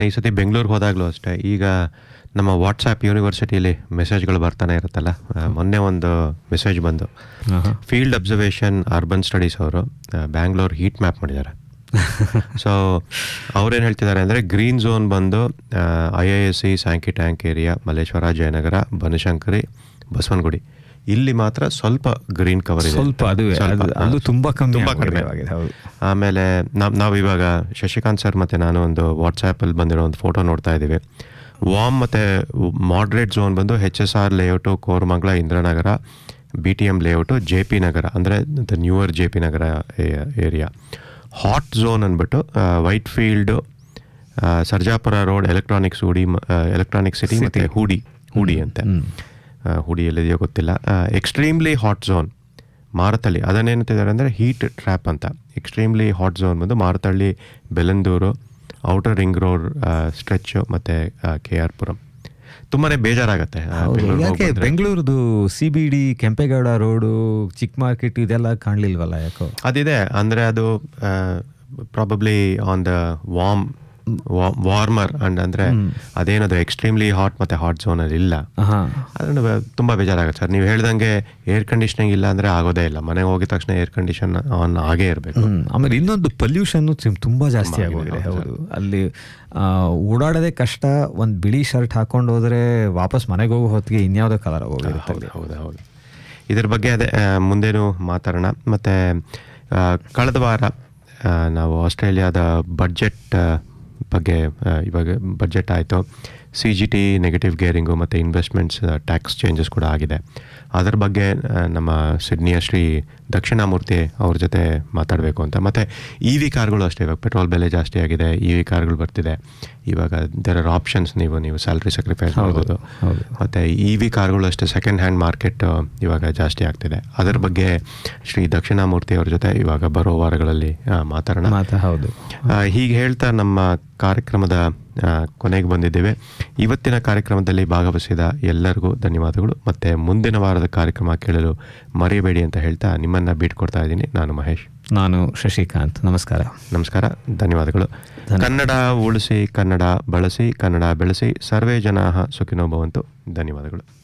ಈ ಸತಿ ಬೆಂಗಳೂರಿಗೆ ಹೋದಾಗಲೂ ಅಷ್ಟೇ ಈಗ ನಮ್ಮ ವಾಟ್ಸಾಪ್ ಯೂನಿವರ್ಸಿಟಿಯಲ್ಲಿ ಮೆಸೇಜ್ಗಳು ಬರ್ತಾನೆ ಇರುತ್ತಲ್ಲ ಆ, ಮೊನ್ನೆ ಒಂದು ಮೆಸೇಜ್ ಬಂದು ಫೀಲ್ಡ್ ಅಬ್ಸರ್ವೇಷನ್ ಅರ್ಬನ್ ಸ್ಟಡೀಸ್ ಅವರು ಬ್ಯಾಂಗ್ಳೂರ್ ಹೀಟ್ ಮ್ಯಾಪ್ ಮಾಡಿದ್ದಾರೆ ಸೊ ಅವ್ರೇನು ಹೇಳ್ತಿದ್ದಾರೆ ಅಂದರೆ ಗ್ರೀನ್ ಝೋನ್ ಬಂದು I I S C Sankey tank area Malleshwara Jayanagara Banashankari Basavanagudi ಇಲ್ಲಿ ಮಾತ್ರ ಸ್ವಲ್ಪ ಗ್ರೀನ್ ಕವರ್ ಇದೆ ಸ್ವಲ್ಪ ಅದುವೇ, ಸ್ವಲ್ಪ, ಅದು- ಹಾ. ಅದು ತುಂಬಾ ಕಮ್ಮಿ ತುಂಬಾ ಕಡಿಮೆ ಆಗಿದೆ, ಹೌದು. ಆಮೇಲೆ ನಾವು ನಾವು ಇವಾಗ ಶಶಿಕಾಂತ್ ಸರ್ ಮತ್ತು ನಾನು ಒಂದು ವಾಟ್ಸಾಪಲ್ಲಿ ಬಂದಿರೋ ಒಂದು ಫೋಟೋ ನೋಡ್ತಾ ಇದ್ದೀವಿ ವಾಮ್ ಮತ್ತು ಮಾಡ್ರೇಟ್ ಝೋನ್ ಬಂದು H S R layout Koramangala Indiranagar B T M layout J P Nagar ಅಂದರೆ the newer J P Nagar area hot zone ಅಂದ್ಬಿಟ್ಟು Whitefield Sarjapura road electronics Hoodi electronic city ಮತ್ತು ಹೂಡಿ ಹೂಡಿ ಅಂತೆ ಆ, ಹುಡಿ ಎಲ್ಲಿದೆಯೋ ಗೊತ್ತಿಲ್ಲ ಎಕ್ಸ್ಟ್ರೀಮ್ಲಿ ಹಾಟ್ ಝೋನ್ ಮಾರತಳ್ಳಿ ಅದನ್ನೇನಂತಿದ್ದಾರೆ ಅಂದರೆ ಹೀಟ್ ಟ್ರ್ಯಾಪ್ ಅಂತ ಎಕ್ಸ್ಟ್ರೀಮ್ಲಿ ಹಾಟ್ ಝೋನ್ ಬಂದು Marathahalli Bellandur outer ring road stretch ಮತ್ತು ಕೆ ಆರ್ ಪುರಂ ತುಂಬಾ ಬೇಜಾರಾಗತ್ತೆ ಆ, ಹೌದು. ಬೆಂಗಳೂರಿಗೆ ಯಾಕೆ ಹೋಗ್ಬಂದ್ರೆ. ಬೆಂಗಳೂರುದು C B D Kempegowda road ಚಿಕ್ಕ ಮಾರ್ಕೆಟ್ ಇದೆಲ್ಲ ಕಾಣ್ಲಿಲ್ವಲ್ಲ ಯಾಕೋ ಅದಿದೆ ಅಂದರೆ ಅದು probably on the warm warmer and ಅಂದರೆ ಅದೇನದು ಎಕ್ಸ್ಟ್ರೀಮ್ಲಿ ಹಾಟ್ ಮತ್ತು ಹಾಟ್ ಝೋನಲ್ಲಿ ಇಲ್ಲ ಹಾ ಅದನ್ನು ತುಂಬ ಬೇಜಾರಾಗುತ್ತೆ ಸರ್ ನೀವು ಹೇಳ್ದಂಗೆ ಏರ್ ಕಂಡೀಷನಿಂಗ್ ಇಲ್ಲ ಅಂದರೆ ಆಗೋದೇ ಇಲ್ಲ ಮನೆಗೆ ಹೋಗಿದ ತಕ್ಷಣ ಏರ್ ಕಂಡೀಷನ್ ಆನ್ ಆಗೇ ಇರಬೇಕು ಹ್ಮ್. ಆಮೇಲೆ ಇನ್ನೊಂದು ಪೊಲ್ಯೂಷನ್ ತುಂಬಾ ಜಾಸ್ತಿ ಆಗೋಗಿದೆ ಹೌದು ಅಲ್ಲಿ ಆ, ಓಡಾಡೋದೇ ಕಷ್ಟ ಒಂದು ಬಿಳಿ ಶರ್ಟ್ ಹಾಕೊಂಡು ಹೋದ್ರೆ ವಾಪಸ್ ಮನೆಗೆ ಹೋಗೋ ಹೊತ್ತಿಗೆ ಇನ್ಯಾವುದೋ ಕಲರ್ ಹೋಗಿರುತ್ತೆ ಹೌದು ಹೌದು ಹೌದು ಇದ್ರ ಬಗ್ಗೆ ಅದೇ ಆ, ಮುಂದೇನು ಮಾತಾಡೋಣ ಮತ್ತು ಕಳೆದ ವಾರ ಆ, ನಾವು ಆಸ್ಟ್ರೇಲಿಯಾದ ಬಡ್ಜೆಟ್ ಬಗ್ಗೆ ಆ, ಇವಾಗ ಬಡ್ಜೆಟ್ ಆಯಿತು C G T negative gearing ಮತ್ತು ಇನ್ವೆಸ್ಟ್ಮೆಂಟ್ಸ್ ಟ್ಯಾಕ್ಸ್ ಚೇಂಜಸ್ ಕೂಡ ಆಗಿದೆ ಅದರ ಬಗ್ಗೆ ಆ, ನಮ್ಮ ಸಿಡ್ನಿಯ ಶ್ರೀ ದಕ್ಷಿಣಾಮೂರ್ತಿ ಅವ್ರ ಜೊತೆ ಮಾತಾಡಬೇಕು ಅಂತ ಮತ್ತು ಇ ವಿ ಕಾರ್ಗಳು ಅಷ್ಟೇ ಇವಾಗ ಪೆಟ್ರೋಲ್ ಬೆಲೆ ಜಾಸ್ತಿ ಆಗಿದೆ ಇ ವಿ ಕಾರ್ಗಳು ಬರ್ತಿದೆ ಇವಾಗ ದೇರ್ ಆರ್ ಆಪ್ಷನ್ಸ್ ನೀವು ನೀವು ಸ್ಯಾಲ್ರಿ ಸ್ಯಾಕ್ರಿಫೈಸ್ ಮಾಡ್ಬೋದು ಹೌದು. ಮತ್ತು ಇ ವಿ ಕಾರ್ಗಳು ಅಷ್ಟೇ ಸೆಕೆಂಡ್ ಹ್ಯಾಂಡ್ ಮಾರ್ಕೆಟ್ ಇವಾಗ ಜಾಸ್ತಿ ಆಗ್ತಿದೆ ಅದರ ಬಗ್ಗೆ ಶ್ರೀ ದಕ್ಷಿಣಾಮೂರ್ತಿ ಅವ್ರ ಜೊತೆ ಇವಾಗ ಬರೋ ವಾರಗಳಲ್ಲಿ ಆ, ಮಾತಾಡೋಣ ಮಾತಾ ಹೌದು ಆ, ಹೀಗೆ ಹೇಳ್ತಾ ನಮ್ಮ ಕಾರ್ಯಕ್ರಮದ ಆ, ಕೊನೆಗೆ ಬಂದಿದ್ದೇವೆ ಇವತ್ತಿನ ಕಾರ್ಯಕ್ರಮದಲ್ಲಿ ಭಾಗವಹಿಸಿದ ಎಲ್ಲರಿಗೂ ಧನ್ಯವಾದಗಳು ಮತ್ತು ಮುಂದಿನ ವಾರದ ಕಾರ್ಯಕ್ರಮ ಕೇಳಲು ಮರೆಯಬೇಡಿ ಅಂತ ಹೇಳ್ತಾ ನಿಮ್ಮನ್ನು ಬೀಟ್ಕೊಡ್ತಾ ಇದ್ದೀನಿ ನಾನು ಮಹೇಶ್ ನಾನು ಶಶಿಕಾಂತ್ ನಮಸ್ಕಾರ ನಮಸ್ಕಾರ ಧನ್ಯವಾದಗಳು ಕನ್ನಡ ಉಳಿಸಿ ಕನ್ನಡ ಬಳಸಿ ಕನ್ನಡ ಬೆಳೆಸಿ ಸರ್ವೇ ಜನ ಸುಖಿನೋ ಭವಂತು ಧನ್ಯವಾದಗಳು